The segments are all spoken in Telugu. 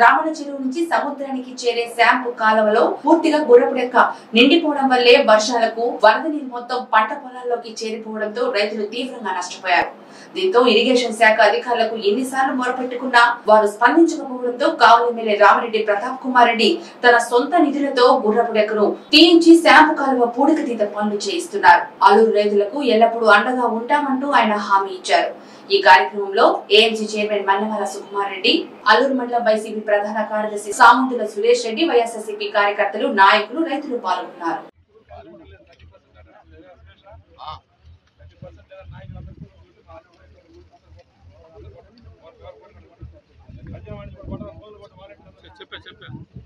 రావణ చెరువు నుంచి సముద్రానికి చేరే శాంపు కాలువలో పూర్తిగా గుర్రపుడెక్క నిండిపోవడం వల్లే వర్షాలకు వరద నీరు మొత్తం పంట పొలాల్లోకి చేరిపోవడంతో రైతులు తీవ్రంగా నష్టపోయారు దీంతో ఇరిగేషన్ శాఖ అధికారులకు ఎన్నిసార్లు మొరపెట్టుకున్నా వారు స్పందించకపోవడంతో కావలి ఎమ్మెల్యే రామిరెడ్డి ప్రతాప్ కుమార్ రెడ్డి తన సొంత నిధులతో గుర్రపుడెక్కను తీయించి శాంపు కాలువ పూడికతీత పనులు చేయిస్తున్నారు అల్లూరు రైతులకు ఎల్లప్పుడూ అండగా ఉంటామంటూ ఆయన హామీ ఇచ్చారు ఈ కార్యక్రమంలో ఏఎంసీ చైర్మన్ మన్నమల సుకుమార్ రెడ్డి అల్లూరు మండలం వైసీపీ ప్రధాన కార్యదర్శి సామంతుల సురేష్ రెడ్డి వైఎస్ఆర్సీపీ కార్యకర్తలు నాయకులు రైతులు పాల్గొన్నారు చెప్పే చెప్పే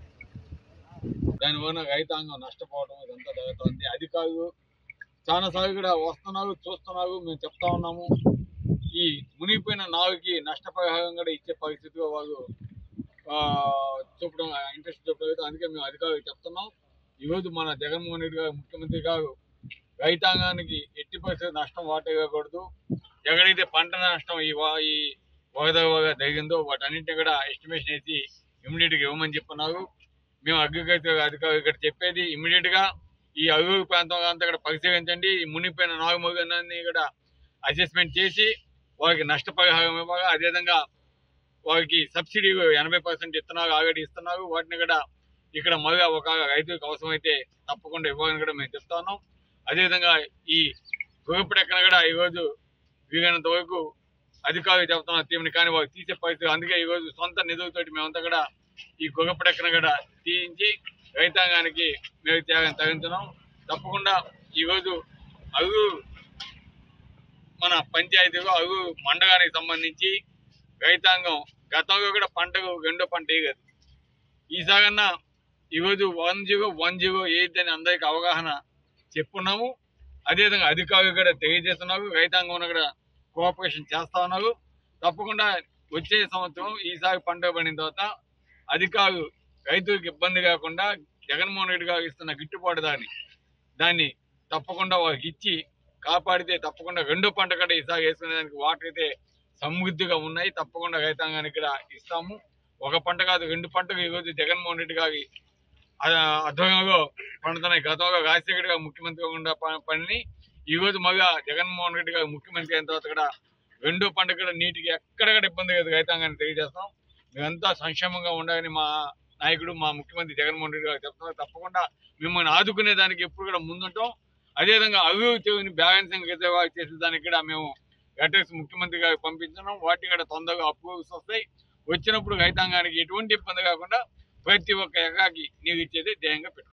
దానివల్ల రైతాంగం నష్టపోవడం ఇదంతా జరుగుతుంది అది కాదు చాలా సార్లు కూడా వస్తున్నావు చూస్తున్నావు మేము చెప్తా ఉన్నాము ఈ మునిగిపోయిన నావుకి నష్టపరిహారం కూడా ఇచ్చే పరిస్థితిగా వాళ్ళు ఆ, చూపడం ఇంట్రెస్ట్ చూపడం అందుకే మేము అధికారులకు చెప్తున్నాం ఈరోజు మన జగన్మోహన్ రెడ్డి గారు ముఖ్యమంత్రి గారు రైతాంగానికి ఎట్టి పరిస్థితి నష్టం వాటేయకూడదు ఎక్కడైతే పంట నష్టం ఈ వా- ఈ వరద వల్ల జరిగిందో వాటన్నింటినీ కూడా ఎస్టిమేషన్ వేసి ఇమ్మీడియట్గా ఇవ్వమని చెప్తున్నారు మేము అగ్రికల్చర్ అధికారులు ఇక్కడ చెప్పేది ఇమ్మీడియట్గా ఈ అరుగు ప్రాంతం అంతా కూడా పరిశీలించండి ఈ మునిగిపోయిన నాగుమోగనాన్ని కూడా అసెస్మెంట్ చేసి వారికి నష్టపరిహారం ఇవ్వాలి అదేవిధంగా వారికి సబ్సిడీ ఎనభై పర్సెంట్ ఇస్తున్నారు ఆల్రెడీ ఇస్తున్నారు వాటిని కూడా ఇక్కడ మళ్ళీ ఒక రైతులకు అవసరమైతే తప్పకుండా ఇవ్వాలని కూడా మేము చెప్తా ఉన్నాం అదేవిధంగా ఈ గురపడెక్కన కూడా ఈరోజు వీలైనంత వరకు అధికారులు చెప్తున్నారు తీమని కానీ వాళ్ళు తీసే పరిస్థితి అందుకే ఈరోజు సొంత నిధులతోటి మేమంతా కూడా ఈ గురపడెక్కన కూడా తీయించి రైతాంగానికి మేము త్యాగం తగ్గించున్నాం తప్పకుండా ఈరోజు అరుగు మన పంచాయతీలో అరుగు మండలానికి సంబంధించి రైతాంగం గతంలో కూడా పంటకు రెండో పంట వేయలేదు ఈసాగన్నా ఈరోజు one zero one zero eight అని అందరికీ అవగాహన చెప్పున్నాము అదేవిధంగా అధికారులు కూడా తెలియజేస్తున్నారు రైతాంగం కూడా కోఆపరేషన్ చేస్తా ఉన్నారు తప్పకుండా వచ్చే సంవత్సరం ఈసారి పంట పడిన తర్వాత అధికారులు రైతులకు ఇబ్బంది కాకుండా జగన్మోహన్ రెడ్డి గారు ఇస్తున్న గిట్టుబాటు దాన్ని దాన్ని తప్పకుండా వాళ్ళకి ఇచ్చి కాపాడితే తప్పకుండా రెండో పంట కూడా ఈసారి వేసుకునేదానికి వాటర్ అయితే సమృద్ధిగా ఉన్నాయి తప్పకుండా రైతాంగానికి కూడా ఇస్తాము ఒక పంట కాదు రెండు పంటలు ఈరోజు జగన్మోహన్ రెడ్డి గారి అధ్వర్యంలో పండుతున్నాయి గతంలో రాజశేఖర్ గారు ముఖ్యమంత్రిగా ఉండే ప- పనిని ఈ రోజు మళ్ళా జగన్మోహన్ రెడ్డి గారు ముఖ్యమంత్రి అయిన తర్వాత కూడా రెండో పంట కూడా నీటికి ఎక్కడ కూడా ఇబ్బంది లేదు రైతాంగాన్ని తెలియజేస్తాం మేమంతా సంక్షేమంగా ఉండాలని మా నాయకుడు మా ముఖ్యమంత్రి జగన్మోహన్ రెడ్డి గారు చెప్తున్నారు తప్పకుండా మిమ్మల్ని ఆదుకునే దానికి ఎప్పుడు కూడా ముందుంటాం అదేవిధంగా అభివృద్ధిని బ్యాలెన్సింగ్ రిజర్వ్ చేసే దానికి కూడా మేము లెటర్స్ ముఖ్యమంత్రి గారికి పంపించినాం వాటిని కూడా తొందరగా అప్రూవల్స్ వస్తాయి వచ్చినప్పుడు రైతాంగానికి ఎటువంటి ఇబ్బంది కాకుండా ప్రతి ఒక్క ఎకరాకి నీరు ఇచ్చేది ధ్యేయంగా పెట్టుకుంటాం